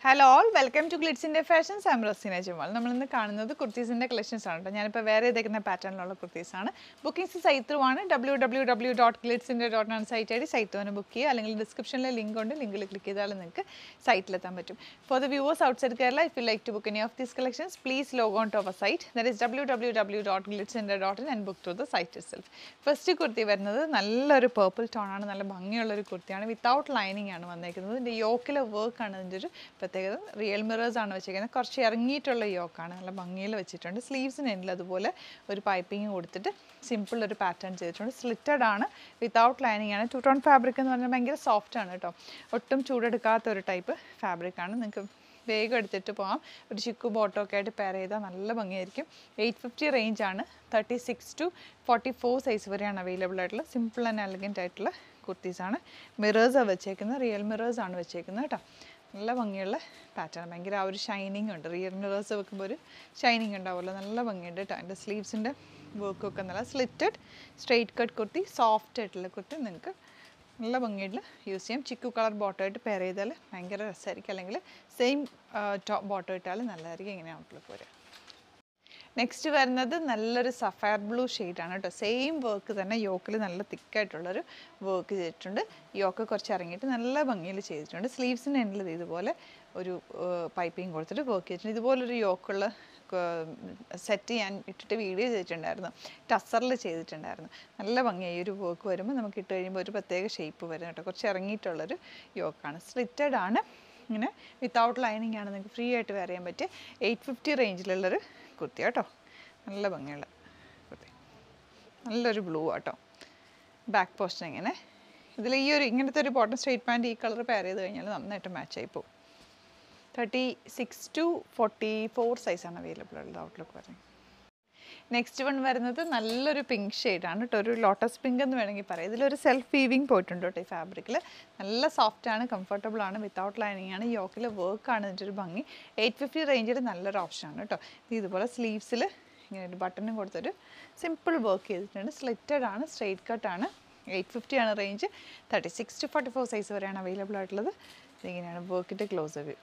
hello all welcome to ഗ്ലിറ്റ്സിൻ്റെ fashions am Raseena Jumal നമ്മളിന്ന് കാണുന്നത് കുർത്തീസിൻ്റെ കളക്ഷൻസ് ആണ് കേട്ടോ ഞാനിപ്പോൾ വേറെ ഇതേക്കുന്ന പാറ്റേണിലുള്ള കുർത്തീസാണ് ബുക്കിംഗ്സ് സൈറ്റ് ത്രൂ ആണ് W W W dot ഗ്ലിറ്റ്സിൻ്റെ dot ആണ് സൈറ്റ് ഐ സൈറ്റ് വന്ന് ബുക്ക് ചെയ്യുക അല്ലെങ്കിൽ ഡിസ്ക്രിപ്ഷനിലെ ലിങ്ക് ഉണ്ട് ലിങ്കിൽ ക്ലിക്ക് ചെയ്താൽ നിങ്ങൾക്ക് സൈറ്റിലെത്താൻ പറ്റും for the viewers outside Kerala if you like to book any of these collections please log on to our site that is W W W dot ഗ്ലിറ്റ്സിൻ്റെ dot in and book to the site itself first kurti വരുന്നത് നല്ലൊരു purple ടോണാണ് നല്ല ഭംഗിയുള്ളൊരു കുർത്തിയാണ് without lining ആണ് വന്നേക്കുന്നത് ഇതിൻ്റെ യോക്കിലെ വർക്കാണ് ഇതിൻ്റെ ഒരു പ്രത്യേകത റിയൽ മിറേഴ്സ് ആണ് വെച്ചിരിക്കുന്നത് കുറച്ച് ഇറങ്ങിയിട്ടുള്ള യോക്കാണ് നല്ല ഭംഗിയിൽ വെച്ചിട്ടുണ്ട് സ്ലീവ്സിന് എൻഡിൽ അതുപോലെ ഒരു പൈപ്പിംഗ് കൊടുത്തിട്ട് സിമ്പിൾ ഒരു പാറ്റേൺ ചെയ്തിട്ടുണ്ട് സ്ലിറ്റഡ് ആണ് വിത്തൗട്ട് ലൈനിങ് ആണ് ടു ടോൺ ഫാബ്രിക് എന്ന് പറഞ്ഞാൽ ഭയങ്കര സോഫ്റ്റ് ആണ് കേട്ടോ ഒട്ടും ചൂടെടുക്കാത്ത ഒരു ടൈപ്പ് ഫാബ്രിക് ആണ് നിങ്ങൾക്ക് വേഗം എടുത്തിട്ട് പോകാം ഒരു ചിക്കു ബോട്ടോ ഒക്കെ ആയിട്ട് പെയർ ചെയ്താൽ നല്ല ഭംഗിയായിരിക്കും എയ്റ്റ് ഫിഫ്റ്റി റേഞ്ച് ആണ് thirty six to forty four size വരെയാണ് അവൈലബിൾ ആയിട്ടുള്ള സിമ്പിൾ ആൻഡ് എലഗൻറ്റ് ആയിട്ടുള്ള കുർത്തീസാണ് മിറേഴ്സാണ് വെച്ചേക്കുന്നത് റിയൽ മിറേഴ്സ് ആണ് വെച്ചേക്കുന്നത് കേട്ടോ നല്ല ഭംഗിയുള്ള പാറ്റേൺ ഭയങ്കര ആ ഒരു ഷൈനിങ് ഉണ്ട് റിയൽ മിറേഴ്സ് വെക്കുമ്പോൾ ഒരു ഷൈനിങ് ഉണ്ടാവുമല്ലോ നല്ല ഭംഗിയുണ്ട് കേട്ടോ അതിൻ്റെ സ്ലീവ്സിൻ്റെ വർക്കൊക്കെ നല്ല slitted straight cut kurti soft ആയിട്ടുള്ള കുർത്തി നിങ്ങൾക്ക് നല്ല ഭംഗിയിൽ യൂസ് ചെയ്യാം ചിക്കു കളർ ബോട്ടോ ആയിട്ട് പെയർ ചെയ്താൽ ഭയങ്കര രസമായിരിക്കും അല്ലെങ്കിൽ സെയിം ടോപ്പ് ബോട്ടോ ഇട്ടാൽ നല്ലതായിരിക്കും ഇങ്ങനെ ഔട്ട്ലുക്ക് വരിക നെക്സ്റ്റ് വരുന്നത് നല്ലൊരു സഫയർ ബ്ലൂ ആണ് കേട്ടോ സെയിം വർക്ക് തന്നെ യോക്കിൽ നല്ല തിക്കായിട്ടുള്ളൊരു വർക്ക് ചെയ്തിട്ടുണ്ട് യോക്ക് കുറച്ച് ഇറങ്ങിയിട്ട് നല്ല ഭംഗിയിൽ ചെയ്തിട്ടുണ്ട് സ്ലീവ്സിന് എൻഡിൽ ഇതുപോലെ ഒരു പൈപ്പിംഗ് കൊടുത്തിട്ട് വർക്ക് ചെയ്തിട്ടുണ്ട് ഇതുപോലൊരു യോക്കുള്ള സെറ്റ് ഞാൻ ഇട്ടിട്ട് വീഡിയോ ചെയ്തിട്ടുണ്ടായിരുന്നു ടസറിൽ ചെയ്തിട്ടുണ്ടായിരുന്നു നല്ല ഭംഗിയായി ഒരു വർക്ക് വരുമ്പോൾ നമുക്ക് ഇട്ട് കഴിയുമ്പോൾ ഒരു പ്രത്യേക ഷേപ്പ് വരും കേട്ടോ കുറച്ച് ഇറങ്ങിയിട്ടുള്ളൊരു യോക്കാണ് സ്ലിറ്റഡ് ആണ് ഇങ്ങനെ വിത്തൗട്ട് ലൈനിങ് ആണ് നിങ്ങൾക്ക് ഫ്രീ ആയിട്ട് വെയർ ചെയ്യാൻ പറ്റിയ എയ്റ്റ് ഫിഫ്റ്റി റേഞ്ചിലുള്ളൊരു കുർത്തി കേട്ടോ നല്ല ഭംഗിയുള്ള കുർത്തി നല്ലൊരു ബ്ലൂ ആട്ടോ ബാക്ക് പോസ്റ്റ് ഇങ്ങനെ ഇതിൽ ഈ ഒരു ഇങ്ങനത്തെ ഒരു ബോട്ടം സ്ട്രേറ്റ് പാൻറ്റ് ഈ കളർ പെയർ ചെയ്ത് കഴിഞ്ഞാൽ നന്നായിട്ട് മാച്ച് ആയി പോകും thirty six to forty four സൈസാണ് അവൈലബിൾ ഉള്ളത് ഔട്ട്ലുക്ക് വരുന്നത് നെക്സ്റ്റ് വൺ വരുന്നത് നല്ലൊരു പിങ്ക് ഷെയ്ഡാണ് കേട്ടോ ഒരു ലോട്ടസ് പിങ്ക് എന്ന് വേണമെങ്കിൽ പറയാം ഇതിലൊരു സെൽഫ് വീവിങ് പോയിട്ടുണ്ട് കേട്ടോ ഈ ഫാബ്രിക്കിൽ നല്ല സോഫ്റ്റ് ആണ് കംഫർട്ടബിൾ ആണ് വിത്തൗട്ട് ലൈനിങ് ആണ് യോക്കിൽ വർക്കാണ് ഇതിൻ്റെ ഒരു ഭംഗി എയ്റ്റ് ഫിഫ്റ്റി റേഞ്ചിൽ നല്ലൊരു ഓപ്ഷനാണ് കേട്ടോ ഇത് ഇതുപോലെ സ്ലീവ്സിൽ ഇങ്ങനെ ഒരു ബട്ടണും കൊടുത്തൊരു സിമ്പിൾ വർക്ക് ചെയ്തിട്ടുണ്ട് സ്ലിറ്റഡ് ആണ് സ്ട്രെയിറ്റ് കട്ട് ആണ് എയ്റ്റ് ഫിഫ്റ്റി ആണ് range thirty six to forty four size വരെയാണ് അവൈലബിൾ ആയിട്ടുള്ളത് ഇതിങ്ങനെയാണ് വർക്കിൻ്റെ ക്ലോസ് വ്യൂ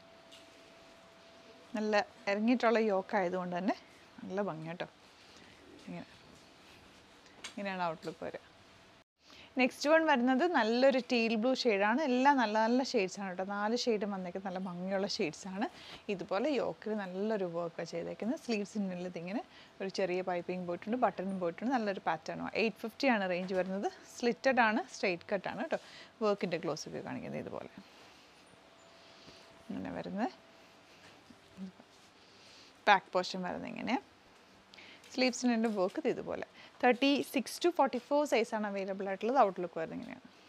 നല്ല ഇറങ്ങിയിട്ടുള്ള യോക്ക് ആയതുകൊണ്ട് തന്നെ നല്ല ഭംഗി കേട്ടോ ഇങ്ങനെ ഇങ്ങനെയാണ് ഔട്ട്ലുക്ക് വരിക നെക്സ്റ്റ് വൺ വരുന്നത് നല്ലൊരു ടീൽ ബ്ലൂ ഷെയ്ഡാണ് എല്ലാം നല്ല നല്ല ഷെയ്ഡ്സ് ആണ് കേട്ടോ നാല് ഷെയ്ഡ് വന്നേക്കുന്നത് നല്ല ഭംഗിയുള്ള ഷെയ്ഡ്സ് ആണ് ഇതുപോലെ യോക്കിൽ നല്ലൊരു വർക്ക് ചെയ്തേക്കുന്നത് സ്ലീവ്സിനുള്ളിൽ ഇതിങ്ങനെ ഒരു ചെറിയ പൈപ്പിംഗ് പോയിട്ടുണ്ട് ബട്ടണും പോയിട്ടുണ്ട് നല്ലൊരു പാറ്റേണും എയ്റ്റ് ഫിഫ്റ്റി ആണ് റേഞ്ച് വരുന്നത് സ്ലിറ്റഡ് ആണ് സ്ട്രെയിറ്റ് കട്ടാണ് കേട്ടോ വർക്കിൻ്റെ ക്ലോസ് വ്യൂ കാണിക്കുന്നത് ഇതുപോലെ ഇങ്ങനെ വരുന്നത് ബാക്ക് പോർഷൻ വരുന്നത് ഇങ്ങനെ സ്ലീവ്സിൻ്റെ വർക്ക് ഇതുപോലെ thirty six to forty four സൈസാണ് അവൈലബിൾ ആയിട്ടുള്ളത് ഔട്ട്ലുക്ക് വരുന്നത് ഇങ്ങനെയാണ്